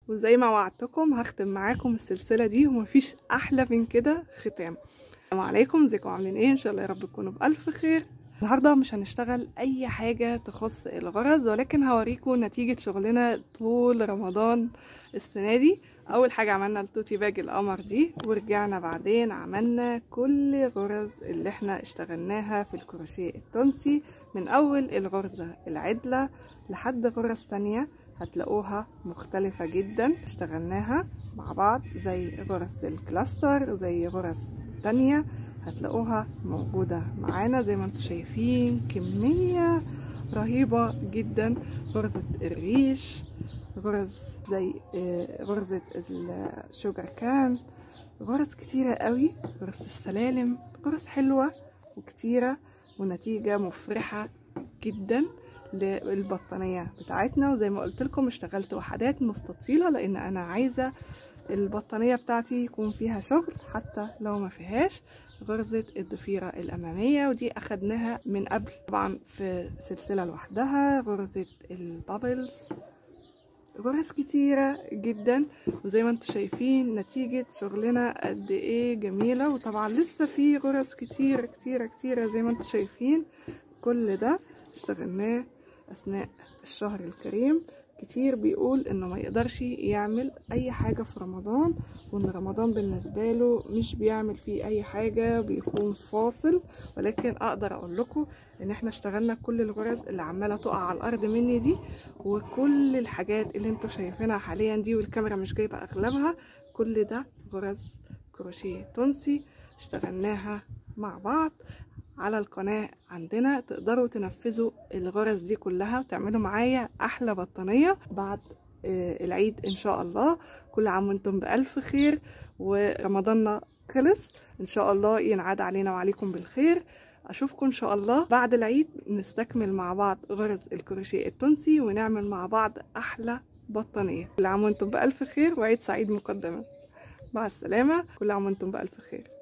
وزي ما وعدتكم هختم معاكم السلسله دي ومفيش احلى من كده ختام السلام عليكم ازيكم عاملين ايه ان شاء الله يا رب تكونوا بالف خير النهارده مش هنشتغل اي حاجه تخص الغرز ولكن هوريكم نتيجه شغلنا طول رمضان السنه دي اول حاجه عملنا التوتي باج القمر دي ورجعنا بعدين عملنا كل غرز اللي احنا اشتغلناها في الكروشيه التونسي من اول الغرزه العدله لحد غرز تانية هتلاقوها مختلفة جدا اشتغلناها مع بعض زي غرز الكلاستر زي غرز تانية هتلاقوها موجودة معانا زي ما انتم شايفين كمية رهيبة جدا غرزة الريش غرز زي غرزة الشوجر كان غرز كتيرة قوي غرزة السلالم غرز حلوة وكتيرة ونتيجة مفرحة جدا للبطانية بتاعتنا وزي ما قلت لكم اشتغلت وحدات مستطيلة لان انا عايزة البطانية بتاعتي يكون فيها شغل حتى لو ما فيهاش غرزة الضفيرة الأمامية ودي أخدناها من قبل طبعا في سلسلة لوحدها غرزة البابلز غرز كتيرة جدا وزي ما انتم شايفين نتيجة شغلنا قد ايه جميلة وطبعا لسه في غرز كتيرة كتيرة كتيرة زي ما انتم شايفين كل ده اشتغلناه أثناء الشهر الكريم كتير بيقول انه ما يقدرش يعمل اي حاجة في رمضان وان رمضان بالنسبة له مش بيعمل فيه اي حاجة بيكون فاصل ولكن اقدر اقول لكم ان احنا اشتغلنا كل الغرز اللي عمالة تقع على الارض مني دي وكل الحاجات اللي انتوا شايفينها حاليا دي والكاميرا مش جايبة اغلبها كل ده غرز كروشيه تونسي اشتغلناها مع بعض على القناة عندنا تقدروا تنفذوا الغرز دي كلها وتعملوا معايا أحلى بطانية بعد العيد إن شاء الله كل عام وانتم بألف خير ورمضاننا خلص إن شاء الله ينعاد علينا وعليكم بالخير أشوفكم إن شاء الله بعد العيد نستكمل مع بعض غرز الكروشيه التونسي ونعمل مع بعض أحلى بطانية كل عام وانتم بألف خير وعيد سعيد مقدما مع السلامة كل عام وانتم بألف خير